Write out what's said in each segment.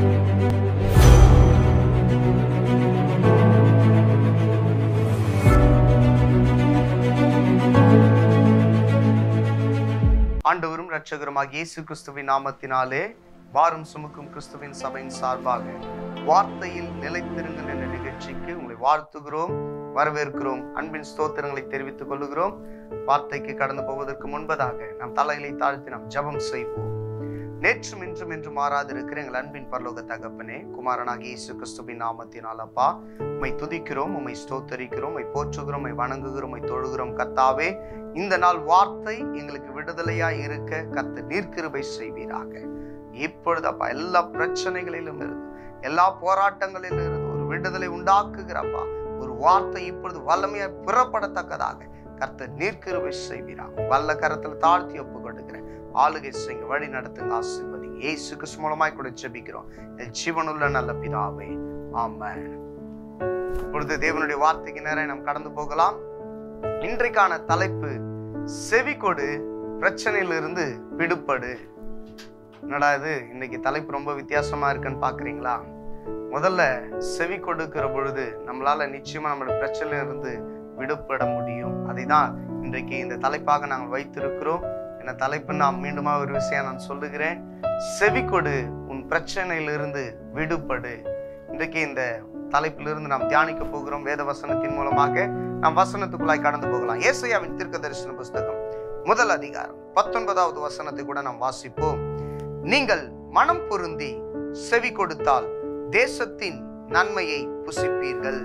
ஆண்டவரும் இரட்சகருமாக இயேசு கிறிஸ்துவின் நாமத்தினாலே வாரம் சுமக்கும் கிறிஸ்துவின் சபையின் சார்பாக வார்த்தையில் நிலைத்திருங்கள் என்ற நிகழ்ச்சிக்கு உங்களை வாழ்த்துகிறோம் வரவேற்கிறோம் அன்பின் ஸ்தோத்திரங்களை தெரிவித்துக் கொள்கிறோம் வார்த்தைக்கு கடந்து போவதற்கு முன்பதாக நாம் தலைகளை தாழ்த்தி நாம் ஜெபம் செய்வோம் நேற்றும் இன்றும் என்று மாறாதிருக்கிற எங்கள் அன்பின் பரலோக தகப்பனே குமாரனாகி இயேசு கிறிஸ்துவின் நாமத்தினால் அப்பா உம்மை துதிக்கிறோம் உம்மை ஸ்தோத்தரிக்கிறோம் உம்மை போற்றுகிறோம் உம்மை வணங்குகிறோம் உம்மை தொழுகிறோம் கர்த்தாவே இந்த நாள் வார்த்தை எங்களுக்கு விடுதலையா இருக்க கர்த்தர் நீர்க்கிருபை செய்வீராக இப்பொழுது அப்பா எல்லா பிரச்சனைகளிலும் இருந்து எல்லா போராட்டங்களிலும் இருந்து ஒரு விடுதலை உண்டாக்குகிறப்பா ஒரு வார்த்தை இப்பொழுது வல்லமையாய் புறப்படத்தக்கதாக கர்த்தர் நீர்க்கிருபை செய்வீராக வல்ல கரத்தில் தாழ்த்தி ஒப்பு கொடுக்கிறேன் ஆளுகை செய்யுங்க வழி நடத்துங்க ஆசீர்வதிங்க ஏசு கிறிஸ்து மூலமாய் கூட ஜெபிக்கிறோம் என் ஜீவனுள்ள நல்ல பிதாவே ஆமென் இப்பொழுது தேவனுடைய வார்த்தைக்கு நேரம் நாம் கடந்து போகலாம் இன்றைக்கான தலைப்பு செவி கொடு பிரச்சனையிலிருந்து விடுபடு என்னடா இது இன்னைக்கு தலைப்பு ரொம்ப வித்தியாசமா இருக்குன்னு பாக்குறீங்களா முதல்ல செவி கொடுக்கிற பொழுது நம்மளால நிச்சயமா நம்மளோட பிரச்சனையில இருந்து விடுபட முடியும் அதை தான் இன்றைக்கு இந்த தலைப்பாக நாங்கள் வைத்திருக்கிறோம் என்ன தலைப்பு நான் மீண்டுமா ஒரு விஷயம் நான் சொல்லுகிறேன் செவி கொடு உன் பிரச்சனையிலிருந்து விடுபடு இன்றைக்கு இந்த தலைப்பிலிருந்து நாம் தியானிக்க போகிறோம் வேத வசனத்தின் மூலமாக நாம் வசனத்துக்குள்ளாய் கடந்து போகலாம் ஏசையாவின் தீர்க்க தரிசன புஸ்தகம் முதல் அதிகாரம் பத்தொன்பதாவது வசனத்தை கூட நாம் வாசிப்போம் நீங்கள் மனம் பொருந்தி செவி கொடுத்தால் தேசத்தின் நன்மையை புசிப்பீர்கள்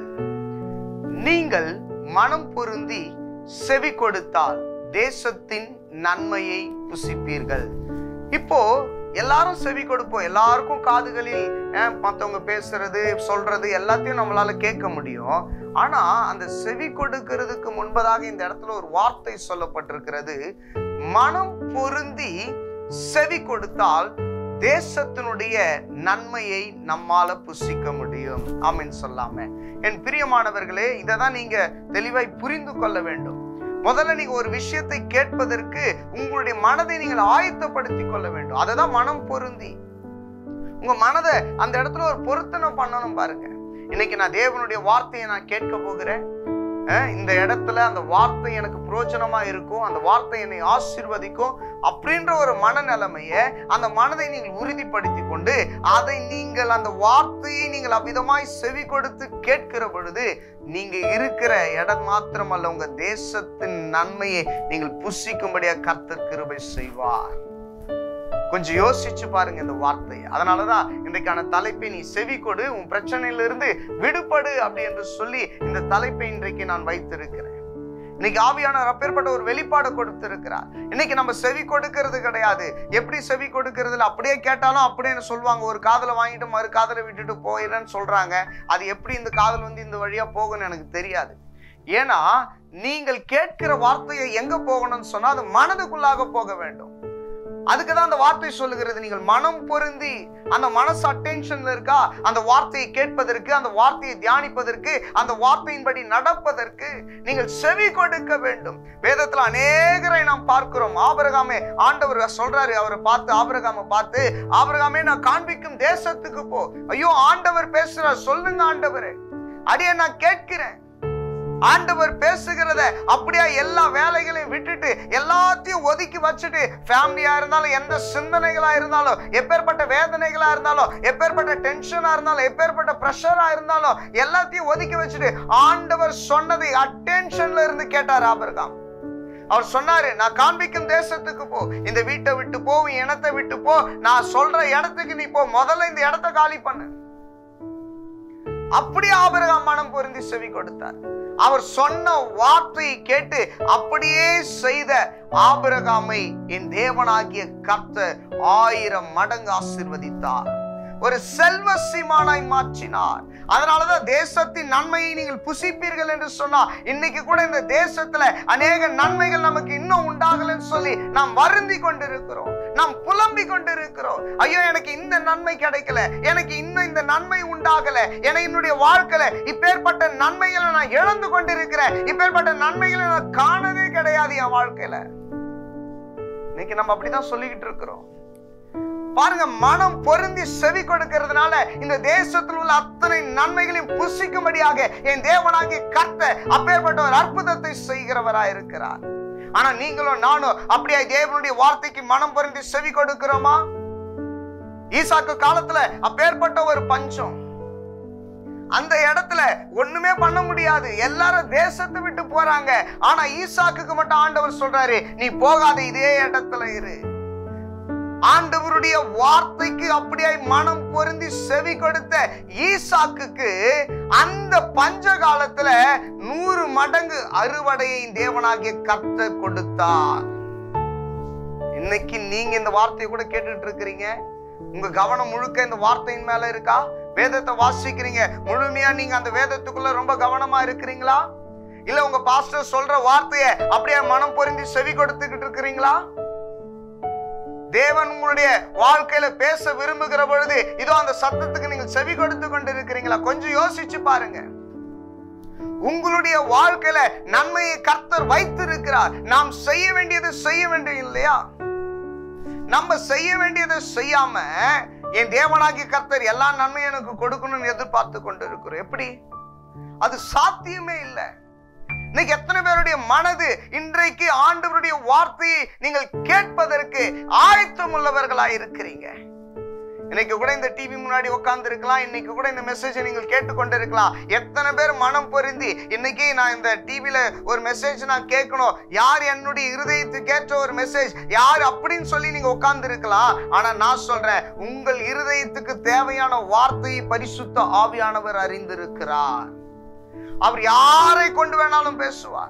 நீங்கள் மனம் பொருந்தி செவி கொடுத்தால் தேசத்தின் நன்மையை புசிப்பீர்கள் இப்போ எல்லாரும் செவி கொடுப்போம் எல்லாருக்கும் காதுகளில் அஹ், மத்தவங்க பேசுறது சொல்றது எல்லாத்தையும் நம்மளால கேட்க முடியும் ஆனா அந்த செவி கொடுக்கிறதுக்கு முன்பதாக இந்த இடத்துல ஒரு வார்த்தை சொல்லப்பட்டிருக்கிறது மனம் பொருந்தி செவி கொடுத்தால் தேசத்தினுடைய நன்மையை நம்மால புசிக்க முடியும் ஆமென் சொல்லாம என் பிரியமானவர்களே இதை தான் நீங்க தெளிவாய் புரிந்து கொள்ள வேண்டும் முதல்ல நீங்க ஒரு விஷயத்தை கேட்பதற்கு உங்களுடைய மனதை நீங்கள் ஆயத்தப்படுத்திக் கொள்ள வேண்டும் அதை தான் மனம் பொருந்தி உங்க மனதை அந்த இடத்துல ஒரு பொருத்தனை பண்ணணும் பாருங்க இன்னைக்கு நான் தேவனுடைய வார்த்தையை நான் கேட்க போகிறேன் அஹ் இந்த இடத்துல அந்த வார்த்தை எனக்கு பிரயோஜனமா இருக்கும் அந்த வார்த்தை என்னை ஆசீர்வதிக்கும் அப்படின்ற ஒரு மனநிலைமைய அந்த மனதை நீங்கள் உறுதிப்படுத்தி கொண்டு அதை நீங்கள் அந்த வார்த்தையை நீங்கள் அவ்விதமாய் செவி கொடுத்து கேட்கிற பொழுது நீங்க இருக்கிற இடம் மாத்திரமல்ல உங்க தேசத்தின் நன்மையை நீங்கள் புசிக்கும்படியா கர்த்தர் கிருபை செய்வார் கொஞ்சம் யோசிச்சு பாருங்க இந்த வார்த்தையை அதனாலதான் இன்றைக்கான தலைப்பை நீ செவி கொடு உன் பிரச்சனையிலிருந்து விடுபடு அப்படி என்று சொல்லி இந்த தலைப்பை இன்றைக்கு நான் வைத்திருக்கிறேன் இன்னைக்கு ஆவியானவர் அப்பேற்பட்ட ஒரு வெளிப்பாடு கொடுத்திருக்கிறார் இன்னைக்கு நம்ம செவி கொடுக்கிறது கிடையாது எப்படி செவி கொடுக்கறதுல அப்படியே கேட்டாலும் அப்படியே சொல்லுவாங்க ஒரு காதலை வாங்கிட்டு மறு காதலை விட்டுட்டு போயிடுறேன்னு சொல்றாங்க அது எப்படி இந்த காதல் வந்து இந்த வழியா போகும்னு எனக்கு தெரியாது ஏன்னா நீங்கள் கேட்கிற வார்த்தையை எங்க போகணும்னு சொன்னா அது மனதுக்குள்ளாக போக வேண்டும் அதுக்கு தான் அந்த வார்த்தை சொல்லுகிறது நீங்கள் மனம் பொருந்தி அந்த மனசு அட்டென்ஷன்ல இருக்கா அந்த வார்த்தையை கேட்பதற்கு அந்த வார்த்தையை தியானிப்பதற்கு அந்த வார்த்தையின்படி நடப்பதற்கு நீங்கள் செவி கொடுக்க வேண்டும் வேதத்துல அநேகரை நாம் பார்க்கிறோம் ஆபரகாமே ஆண்டவர் சொல்றாரு அவரை பார்த்து ஆபரகாமை பார்த்து ஆபரகாமே நான் காண்பிக்கும் தேசத்துக்கு போ ஐயோ ஆண்டவர் பேசுறார் சொல்லுங்க ஆண்டவரே அடியே நான் கேட்கிறேன் ஆண்டவர் பேசுகிறத அப்படியே எல்லா வேலைகளையும் விட்டுட்டு எல்லாத்தையும் ஒதுக்கி வச்சுட்டு ஃபேமிலியா இருந்தாலும் எந்த சிந்தனைகளா இருந்தாலும் எப்பேற்பட்ட வேதனைகளா இருந்தாலும் எப்பேற்பட்ட டென்ஷனா இருந்தாலும் எப்பேற்பட்ட ப்ரெஷரா இருந்தாலும் எல்லாத்தையும் ஒதுக்கி வச்சுட்டு ஆண்டவர் சொன்னதை அட்டென்ஷன்ல இருந்து கேட்டார் ஆபரகாம் அவர் சொன்னாரு நான் காண்பிக்கும் தேசத்துக்கு போ இந்த வீட்டை விட்டு போ உன் இனத்தை விட்டு போ நான் சொல்ற இடத்துக்கு நீ போ முதல்ல இந்த இடத்த காலி பண்ணு அப்படியே ஆபரகாம் மனம் பொருந்தி செவி கொடுத்தார் அவர் சொன்ன வார்த்தையை கேட்டு அப்படியே செய்த ஆபிரகாமை என் தேவனாகிய கர்த்தர் ஆயிரம் மடங்கு ஆசிர்வதித்தார் ஒரு செல்வ சீமானாய் மாற்றினார் அதனாலதான் தேசத்தின் நன்மையை நீங்கள் புசிப்பீர்கள் என்று சொன்னா இன்னைக்கு கூட இந்த தேசத்துல அநேக நன்மைகள் நமக்கு இன்னும் உண்டாகலன்னு சொல்லி நாம் வருந்தி கொண்டிருக்கிறோம் நாம் புலம்பி கொண்டிருக்கிறோம் ஐயோ எனக்கு இந்த நன்மை கிடைக்கல எனக்கு இன்னும் இந்த நன்மை உண்டாகல என என்னுடைய வாழ்க்கையில இப்பேற்பட்ட நன்மைகளை நான் இழந்து கொண்டிருக்கிறேன் இப்பேற்பட்ட நன்மைகளை நான் காணவே கிடையாது என் வாழ்க்கையில இன்னைக்கு நம்ம அப்படிதான் சொல்லிக்கிட்டு இருக்கிறோம் பாருங்க மனம் பொருந்தி செவி கொடுக்கிறதுனால இந்த தேசத்தில் உள்ள அத்தனை நன்மைகளையும் புசிக்கும்படியாக என் தேவனாகிய கர்த்தர் அப்பேற்பட்ட ஒரு அற்புதத்தை செய்கிறவராய் இருக்கிறார் ஆனா நீங்களும் நானும் அப்படியே தேவனுடைய வார்த்தைக்கு மனம் பொருந்தி செவி கொடுக்கிறோமா ஈசாக்கு காலத்துல அப்பேற்பட்ட ஒரு பஞ்சம் அந்த இடத்துல ஒண்ணுமே பண்ண முடியாது எல்லாரும் தேசத்தை விட்டு போறாங்க ஆனா ஈசாக்குக்கு மட்டும் ஆண்டவர் சொல்றாரு நீ போகாத இதே இடத்துல இரு ஆண்டவருடைய வார்த்தைக்கு அப்படியே மனம் பொருந்தி செவி கொடுத்த ஈசாக்குக்கு அந்த பஞ்ச காலத்துல நூறு மடங்கு அறுவடையை தேவனாகிய கர்த்தர் கொடுத்தார் இன்னைக்கு நீங்க இந்த வார்த்தையை கூட கேட்டுட்டு இருக்கிறீங்க உங்க கவனம் முழுக்க இந்த வார்த்தையின் மேல இருக்கா வேதத்தை வாசிக்கிறீங்க முழுமையா நீங்க அந்த வேதத்துக்குள்ள ரொம்ப கவனமா இருக்கிறீங்களா இல்ல உங்க பாஸ்டர் சொல்ற வார்த்தைய அப்படியே மனம் பொருந்தி செவி கொடுத்துக்கிட்டு இருக்கிறீங்களா தேவன் உங்களுடைய வாழ்க்கையில பேச விரும்புகிற பொழுது இதோ அந்த சத்தத்துக்கு நீங்கள் செவி கொடுத்து கொண்டு இருக்கிறீங்களா கொஞ்சம் யோசிச்சு பாருங்க உங்களுடைய வாழ்க்கையில நன்மையை கர்த்தர் வைத்திருக்கிறார் நாம் செய்ய வேண்டியது செய்ய வேண்டியது இல்லையா நம்ம செய்ய வேண்டியதை செய்யாம என் தேவனாகிய கர்த்தர் எல்லா நன்மையும் எனக்கு கொடுக்கணும்னு எதிர்பார்த்து கொண்டு இருக்கிறோம் எப்படி அது சாத்தியமே இல்லை இன்னைக்கு எத்தனை பேருடைய மனது இன்றைக்கு ஆண்டவருடைய வார்த்தையை நீங்கள் கேட்பதற்கு ஆயத்தம் உள்ளவர்களாய் இருக்கிறீங்க இன்னைக்கு கூட இந்த டிவி முன்னாடி உட்கார்ந்து இருக்கலாம் இன்னைக்கு கூட இந்த மெசேஜை நீங்கள் கேட்டுக்கொண்டு இருக்கலாம் எத்தனை பேர் மனம் பொருந்தி இன்னைக்கு நான் இந்த டிவில ஒரு மெசேஜ் நான் கேட்கணும் யார் என்னுடைய இருதயத்துக்கு ஏற்ற ஒரு மெசேஜ் யார் அப்படின்னு சொல்லி நீங்க உட்கார்ந்து இருக்கலாம் ஆனா நான் சொல்றேன் உங்கள் இருதயத்துக்கு தேவையான வார்த்தையை பரிசுத்த ஆவியானவர் அறிந்திருக்கிறார் அவர் யாரை கொண்டு வேணாலும் பேசுவார்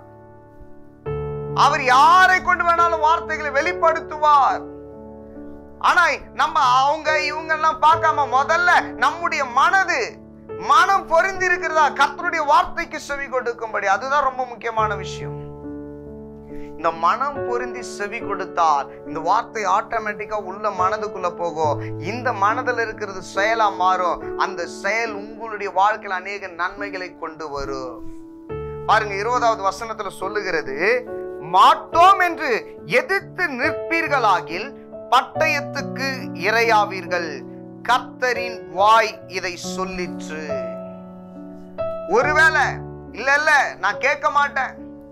அவர் யாரை கொண்டு வேணாலும் வார்த்தைகளை வெளிப்படுத்துவார் ஆனா நம்ம அவங்க இவங்க எல்லாம் பார்க்காம முதல்ல நம்முடைய மனது மனம் பொருந்தி இருக்கிறதா கர்த்தருடைய வார்த்தைக்கு செவி கொடுக்கும்படி அதுதான் ரொம்ப முக்கியமான விஷயம் இந்த மனம் பொருந்தி செவி கொடுத்தால் இந்த வார்த்தை ஆட்டோமேட்டிக்கா உள்ள மனதுக்குள்ள போகும் இந்த மனதில் இருக்கிறது செயலா மாறும் அந்த செயல் உங்களுடைய வாழ்க்கையில் அநேக நன்மைகளை கொண்டு வரும் பாருங்க இருபதாவது வசனத்துல சொல்லுகிறது மாட்டோம் என்று எதிர்த்து நிற்பீர்களாகில் பட்டயத்துக்கு இரையாவீர்கள் கர்த்தரின் வாய் இதை சொல்லிற்று ஒருவேளை இல்ல இல்ல நான் கேட்க மாட்டேன்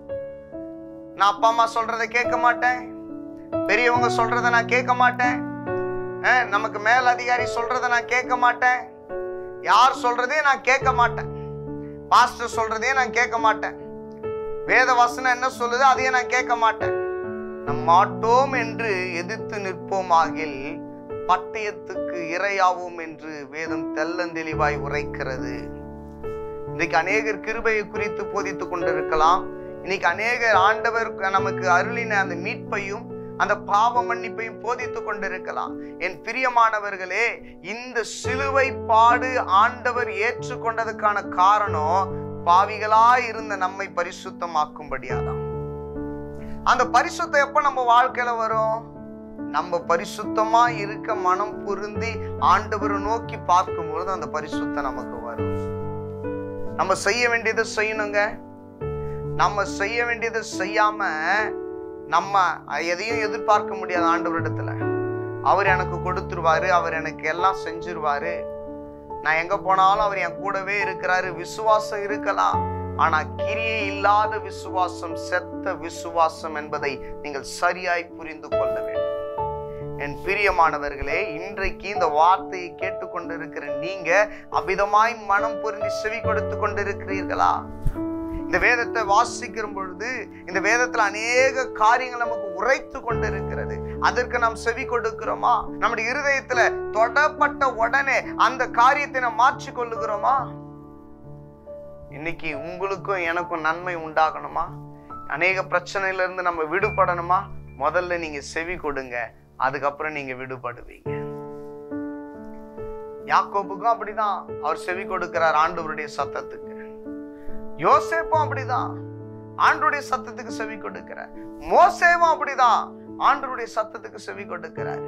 நான் அப்பா அம்மா சொல்றதை கேட்க மாட்டேன் பெரியவங்க சொல்றதை நான் கேட்க மாட்டேன் அஹ், நமக்கு மேல் அதிகாரி சொல்றதை நான் கேட்க மாட்டேன் யார் சொல்றதையும் நான் கேட்க மாட்டேன் பாஸ்டர் சொல்றதையும் நான் கேட்க மாட்டேன் வேத வசனம் என்ன சொல்லுது அதையும் நான் கேட்க மாட்டேன் நம் மாட்டோம் என்று எதிர்த்து நிற்போமாகில் பட்டயத்துக்கு இரையாவோம் என்று வேதம் தெள்ளந்தெளிவாய் உரைக்கிறது இன்னைக்கு அநேகர் கிருபையை குறித்து போதித்துக் கொண்டிருக்கலாம் இன்னைக்கு அநேகர் ஆண்டவர் நமக்கு அருளின அந்த மீட்பையும் அந்த பாவ மன்னிப்பையும் போதித்துக் கொண்டிருக்கலாம் என் பிரியமானவர்களே இந்த சிலுவை பாடு ஆண்டவர் ஏற்றுக்கொண்டதுக்கான காரணம் பாவிகளாய் இருந்த நம்மை பரிசுத்தமாக்கும்படியாதான் அந்த பரிசுத்தம் எப்ப நம்ம வாழ்க்கையில வரும் நம்ம பரிசுத்தமா இருக்க மனம் பொருந்தி ஆண்டவரை நோக்கி பார்க்கும் பொழுது அந்த பரிசுத்தம் நமக்கு வரும் நம்ம செய்ய வேண்டியதை செய்யணுங்க நம்ம செய்ய வேண்டியதை செய்யாம நம்ம எதையும் எதிர்பார்க்க முடியாது ஆண்டவரிடத்துல அவர் எனக்கு கொடுத்துருவாரு அவர் எனக்கு எல்லாம் செஞ்சிருவாரு நான் எங்க போனாலும் அவர் என் கூடவே இருக்கிறாரு விசுவாசம் இருக்கலாம் ஆனா கிரியை இல்லாத விசுவாசம் செத்த விசுவாசம் என்பதை நீங்கள் சரியாய் புரிந்து கொள்ள வேண்டும் என் பிரியமானவர்களே இன்றைக்கு இந்த வார்த்தையை கேட்டுக்கொண்டிருக்கிற நீங்க அவ்விதமாய் மனம் பொருந்தி செவி கொடுத்து கொண்டிருக்கிறீர்களா இந்த வேதத்தை வாசிக்கிற பொழுது இந்த வேதத்துல அநேக காரியங்கள் நமக்கு உரைத்து கொண்டிருக்கிறது அதற்கு நாம் செவி கொடுக்கிறோமா நம்முடைய இருதயத்துல தொடப்பட்ட உடனே அந்த காரியத்தை நாம் மாற்றி கொள்ளுகிறோமா இன்னைக்கு உங்களுக்கும் எனக்கும் நன்மை உண்டாகணுமா அநேக பிரச்சனையில இருந்து நம்ம விடுபடணுமா முதல்ல நீங்க செவி கொடுங்க அதுக்கப்புறம் நீங்க விடுபடுவீங்க யாக்கோபுக்கும் அப்படிதான் அவர் செவி கொடுக்கிறார் ஆண்டவருடைய சத்தத்துக்கு யோசேப்பும் அப்படிதான் ஆண்டருடைய சத்தத்துக்கு செவி கொடுக்கிறார் மோசேவும் அப்படிதான் ஆண்டருடைய சத்தத்துக்கு செவி கொடுக்கிறார்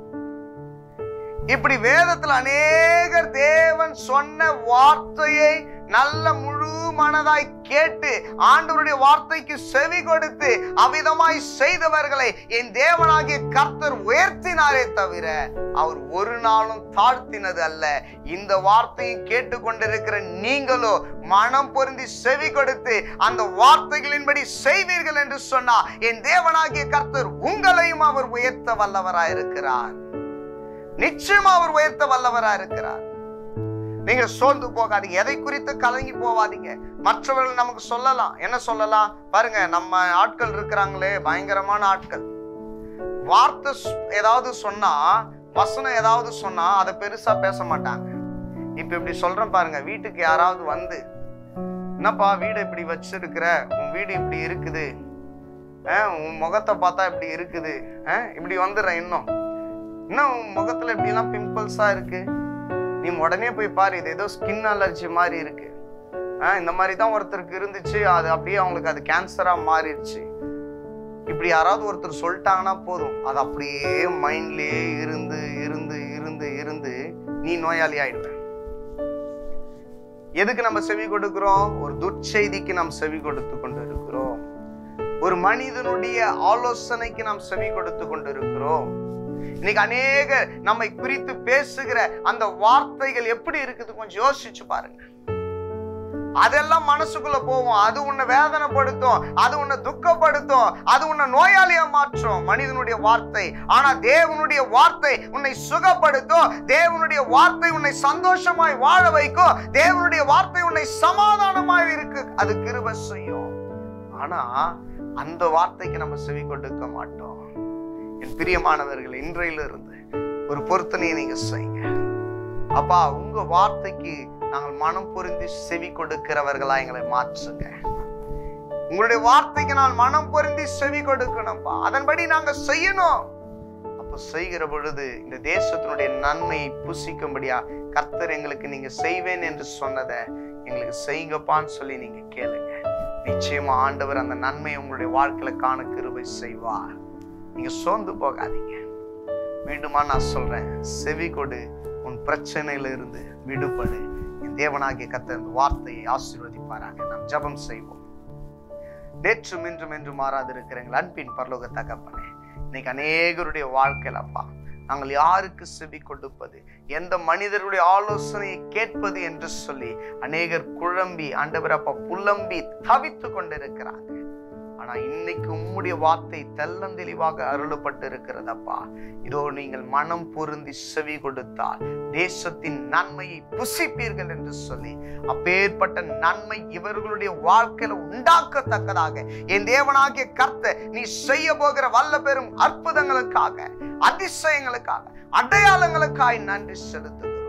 இப்படி வேதத்துல அநேகர் தேவன் சொன்ன வார்த்தையை நல்ல முழு மனதாய் கேட்டு ஆண்டவருடைய வார்த்தைக்கு செவி கொடுத்து அவ்விதமாய் செய்தவர்களை என் தேவனாகிய கர்த்தர் உயர்த்தி உயர்த்தினாரே தவிர அவர் ஒரு நாளும் தாழ்த்தினது அல்ல இந்த வார்த்தையை கேட்டுக்கொண்டிருக்கிற நீங்களோ மனம் பொருந்தி செவி கொடுத்து அந்த வார்த்தைகளின்படி செய்வீர்கள் என்று சொன்னா என் தேவனாகிய கர்த்தர் உங்களையும் அவர் உயர்த்த வல்லவராயிருக்கிறார் நிச்சயமா அவர் உயர்த்த வல்லவராயிருக்கிறார் நீங்க சோர்ந்து போகாதீங்க எதை குறித்து கலங்கி போவாதீங்க மற்றவர்கள் நமக்கு சொல்லலாம் என்ன சொல்லலாம் பாருங்க நம்ம ஆட்கள் இருக்கிறாங்களே பயங்கரமான ஆட்கள் வார்த்தை ஸ்- ஏதாவது சொன்னா வசனம் ஏதாவது சொன்னா அதை பெருசா பேச மாட்டாங்க இப்ப இப்படி சொல்றேன் பாருங்க வீட்டுக்கு யாராவது வந்து என்னப்பா வீடு இப்படி வச்சிருக்கிற உன் வீடு இப்படி இருக்குது அஹ், உன் முகத்தை பார்த்தா இப்படி இருக்குது அஹ், இப்படி வந்துடுறேன் இன்னும் இன்னும் உன் முகத்துல இப்படி எல்லாம் பிம்பிள்ஸா இருக்கு நீ உடனே போய் பாரு இது ஏதோ ஸ்கின் அலர்ஜி மாதிரி இருக்கு ஆஹ் இந்த மாதிரி தான் ஒருத்தருக்கு இருந்துச்சு அது அப்படியே அவங்களுக்கு அது கேன்சரா மாறிடுச்சு இப்படி யாராவது ஒருத்தர் சொல்லிட்டாங்கன்னா போதும் அது அப்படியே மைண்ட்லயே இருந்து இருந்து இருந்து இருந்து நீ நோயாளி ஆயிடுவ எதுக்கு நம்ம செவி கொடுக்கிறோம் ஒரு துர்ச்செய்திக்கு நாம் செவி கொடுத்து கொண்டு இருக்கிறோம் ஒரு மனிதனுடைய ஆலோசனைக்கு நாம் செவி கொடுத்து கொண்டு இருக்கிறோம் இன்னைக்கு அநேக நம்மை குறித்து பேசுகிற அந்த வார்த்தைகள் எப்படி இருக்குது கொஞ்சம் யோசிச்சு பாருங்க அதெல்லாம் மனசுக்குள்ள போவோம் அது உன்னை வேதனைப்படுத்தும் அது உன்னை துக்கப்படுத்தும் அது உன்னை நோயாளியா மாற்றும் மனிதனுடைய வார்த்தை ஆனா தேவனுடைய வார்த்தை உன்னை சுகப்படுத்தும் தேவனுடைய வார்த்தை உன்னை சந்தோஷமாய் வாழ வைக்கும் தேவனுடைய வார்த்தை உன்னை சமாதானமாய் இருக்கு அது கிருபை செய்யும் ஆனா அந்த வார்த்தைக்கு நம்ம செவி கொடுக்க மாட்டோம் என் பிரியமானவர்கள் இன்றையிலிருந்து ஒரு பொருத்தனையை நீங்க செய்யுங்க அப்பா உங்க வார்த்தைக்கு நாங்கள் மனம் பொருந்தி செவி கொடுக்கிறவர்களா எங்களை மாற்றுங்க உங்களுடைய வார்த்தைக்கு நான் மனம் பொருந்தி செவி கொடுக்கணும்ப்பா அதன்படி நாங்க செய்யணும் அப்ப செய்கிற பொழுது இந்த தேசத்தினுடைய நன்மையை புசிக்கும்படியா கர்த்தர் எங்களுக்கு நீங்க செய்வேன் என்று சொன்னதை எங்களுக்கு செய்யுங்கப்பான்னு சொல்லி நீங்க கேளுங்க நிச்சயமா ஆண்டவர் அந்த நன்மையை உங்களுடைய வாழ்க்கையில காண கிருபை செய்வார் நீங்க சோர்ந்து போகாதீங்க மீண்டுமா நான் சொல்றேன் செவி கொடு உன் பிரச்சனையில இருந்து விடுபடு என் தேவனாகிய கர்த்தர் இந்த வார்த்தையை ஆசீர்வதிப்பாராக நாம் ஜெபம் செய்வோம் நேற்றும் இன்றும் என்று மாறாது இருக்கிற எங்கள் அன்பின் பரலோக தகப்பனே இன்னைக்கு அநேகருடைய வாழ்க்கையில் அப்பா நாங்கள் யாருக்கு செவி கொடுப்பது எந்த மனிதருடைய ஆலோசனையை கேட்பது என்று சொல்லி அநேகர் குழம்பி ஆண்டவர் அப்பா புலம்பி தவித்து கொண்டிருக்கிறாங்க ஆனா இன்னைக்கு உம்முடைய வார்த்தை தெள்ளந்தெளிவாக அருளப்பட்டு இருக்கிறதப்பா இதோ நீங்கள் மனம் பொருந்தி செவி கொடுத்தால் தேசத்தின் நன்மையை புசிப்பீர்கள் என்று சொல்லி அப்பேற்பட்ட நன்மை இவர்களுடைய வாழ்க்கையில உண்டாக்கத்தக்கதாக என் தேவனாகிய கர்த்த நீ செய்ய போகிற வல்ல பெரும் அற்புதங்களுக்காக அதிசயங்களுக்காக அடையாளங்களுக்காய் நன்றி செலுத்துகிறோம்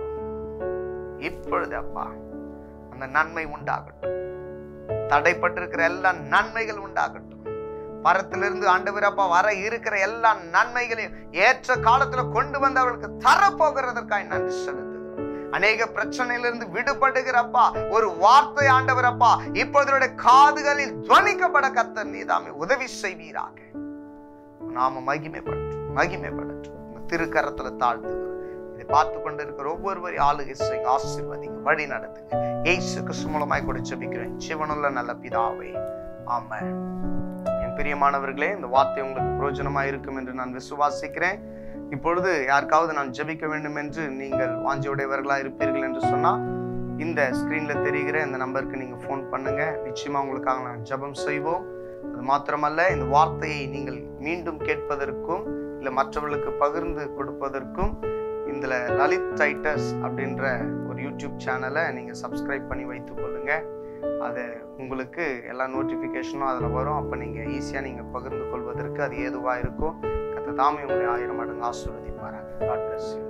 இப்பொழுது அப்பா அந்த நன்மை உண்டாகட்டும் தடைப்பட்டிருக்கிற எல்லா நன்மைகள் உண்டாகட்டும் பரத்திலிருந்து ஆண்டவர் அப்பா வர இருக்கிற எல்லா நன்மைகளையும் ஏற்ற காலத்துல கொண்டு வந்து அவர்களுக்கு தரப்போகிறதற்காய் நன்றி செலுத்துகிறோம் அநேக பிரச்சனையிலிருந்து விடுபடுகிறப்பா ஒரு வார்த்தை ஆண்டவரப்பா இப்பொழுது காதுகளில் துவனிக்கப்பட கத்தர் நீதாமே உதவி செய்வீராக நாம மகிமைப்படட்டும் மகிமைப்படட்டும் உங்க திருக்கரத்துல தாழ்த்துகிறோம் இதை பார்த்து கொண்டு இருக்கிற ஒவ்வொருவரையும் ஆளுகை செய்யுங்க ஆசீர்வதிங்க வழி நடத்துங்க ஏசு கிறிஸ்து மூலமாய் கூட ஜெபிக்கிறேன் சிவனுள்ள நல்ல பிதாவே ஆமென் என் பிரியமானவர்களே இந்த வார்த்தை உங்களுக்கு பிரயோஜனமா இருக்கும் என்று நான் விசுவாசிக்கிறேன் இப்பொழுது யாருக்காவது நான் ஜெபிக்க வேண்டும் என்று நீங்கள் வாஞ்சியுடையவர்களா இருப்பீர்கள் என்று சொன்னா இந்த ஸ்கிரீன்ல தெரிகிற இந்த நம்பருக்கு நீங்க ஃபோன் பண்ணுங்க நிச்சயமா உங்களுக்காக நான் ஜெபம் செய்வோம் அது மாத்திரமல்ல இந்த வார்த்தையை நீங்கள் மீண்டும் கேட்பதற்கும் இல்லை மற்றவர்களுக்கு பகிர்ந்து கொடுப்பதற்கும் இந்த லலித் டைட்டஸ் அப்படின்ற ஒரு யூடியூப் சேனலை நீங்கள் சப்ஸ்கிரைப் பண்ணி வைத்துக் கொள்ளுங்க அது உங்களுக்கு எல்லா நோட்டிஃபிகேஷனும் அதில் வரும் அப்போ நீங்கள் ஈஸியாக நீங்கள் பகிர்ந்து கொள்வதற்கு அது ஏதுவாக இருக்கும் கத்த தாமே உங்களை ஆயிரம் மடங்கு ஆசீர்வதிப்பாராங்க God bless you.